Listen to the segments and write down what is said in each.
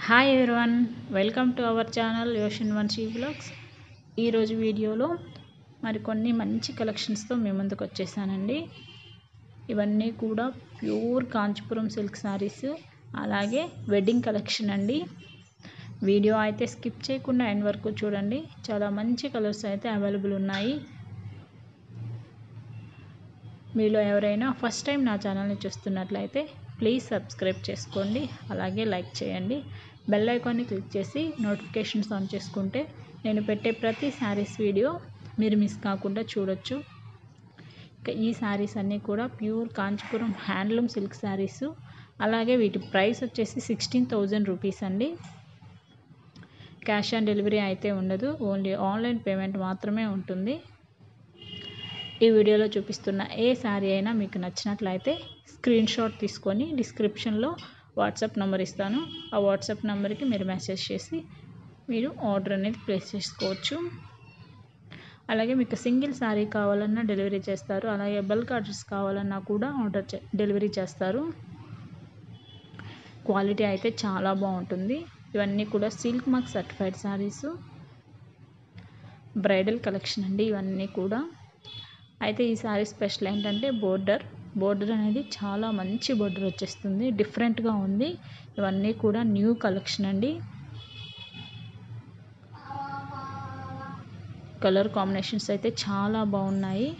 hi everyone welcome to our channel యోషన్ Vamsi vlogs ఈరోజు వీడియోలో మరికొన్ని మంచి కలెక్షన్స్తో మీ ముందుకు వచ్చేసానండి ఇవన్నీ కూడా ప్యూర్ కాంచీపురం సిల్క్ శారీస్ అలాగే వెడ్డింగ్ కలెక్షన్ అండి వీడియో అయితే స్కిప్ చేయకుండా ఎండ్ వరకు చూడండి చాలా మంచి కలర్స్ అయితే అవైలబుల్ ఉన్నాయి మీలో ఎవరైనా ఫస్ట్ టైం నా ఛానల్ని చూస్తున్నట్లయితే ప్లీజ్ సబ్స్క్రైబ్ చేసుకోండి అలాగే లైక్ చేయండి బెల్ ఐకాన్ని క్లిక్ చేసి నోటిఫికేషన్స్ ఆన్ చేసుకుంటే నేను పెట్టే ప్రతి శారీస్ వీడియో మీరు మిస్ కాకుండా చూడొచ్చు ఇక ఈ శారీస్ అన్నీ కూడా pure Kanchipuram handloom silk saris అలాగే వీటి ప్రైస్ వచ్చేసి సిక్స్టీన్ థౌజండ్ రూపీస్ అండి క్యాష్ ఆన్ డెలివరీ అయితే ఉండదు ఓన్లీ ఆన్లైన్ పేమెంట్ మాత్రమే ఉంటుంది ఈ వీడియోలో చూపిస్తున్న ఏ శారీ అయినా మీకు నచ్చినట్లయితే స్క్రీన్ షాట్ తీసుకొని డిస్క్రిప్షన్లో వాట్సాప్ నెంబర్ ఇస్తాను ఆ వాట్సాప్ నెంబర్కి మీరు మెసేజ్ చేసి మీరు ఆర్డర్ అనేది ప్లేస్ చేసుకోవచ్చు అలాగే మీకు సింగిల్ శారీ కావాలన్నా డెలివరీ చేస్తారు అలాగే బల్క్ ఆర్డర్స్ కావాలన్నా కూడా ఆర్డర్ డెలివరీ చేస్తారు క్వాలిటీ అయితే చాలా బాగుంటుంది ఇవన్నీ కూడా silk mark certified saris bridal collection అండి ఇవన్నీ కూడా అయితే ఈ శారీ స్పెషల్ ఏంటంటే బోర్డర్ బోర్డర్ అనేది చాలా మంచి బోర్డర్ వచ్చేస్తుంది డిఫరెంట్గా ఉంది ఇవన్నీ కూడా న్యూ కలెక్షన్ అండి కలర్ కాంబినేషన్స్ అయితే చాలా బాగున్నాయి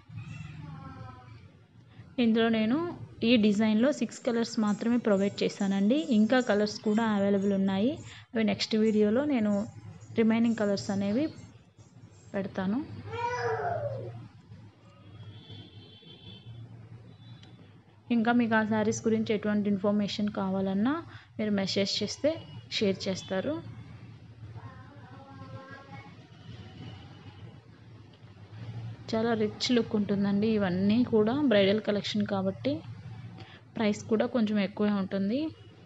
ఇందులో నేను ఈ డిజైన్లో సిక్స్ కలర్స్ మాత్రమే ప్రొవైడ్ చేశానండి ఇంకా కలర్స్ కూడా అవైలబుల్ ఉన్నాయి అవి నెక్స్ట్ వీడియోలో నేను రిమైనింగ్ కలర్స్ అనేవి పెడతాను ఇంకా మీకు ఆ శారీస్ గురించి ఎటువంటి ఇన్ఫర్మేషన్ కావాలన్నా మీరు మెసేజ్ చేస్తే షేర్ చేస్తారు చాలా రిచ్ లుక్ ఉంటుందండి ఇవన్నీ కూడా బ్రైడల్ కలెక్షన్ కాబట్టి ప్రైస్ కూడా కొంచెం ఎక్కువే ఉంటుంది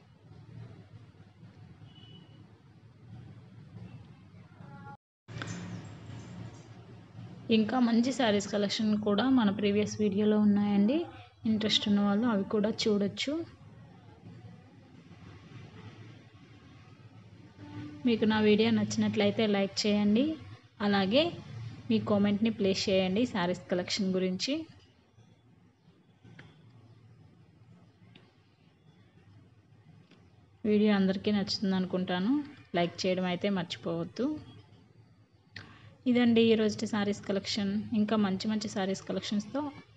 ఇంకా మంచి శారీస్ కలెక్షన్ కూడా మన ప్రీవియస్ వీడియోలో ఉన్నాయండి ఇంట్రెస్ట్ ఉన్న వాళ్ళు అవి కూడా చూడొచ్చు మీకు నా వీడియో నచ్చినట్లయితే లైక్ చేయండి అలాగే మీ కామెంట్ని ప్లేస్ చేయండి శారీస్ కలెక్షన్ గురించి వీడియో అందరికీ నచ్చుతుంది అనుకుంటాను లైక్ చేయడం అయితే మర్చిపోవద్దు ఇదండి ఈరోజు శారీస్ కలెక్షన్ ఇంకా మంచి మంచి శారీస్ కలెక్షన్స్తో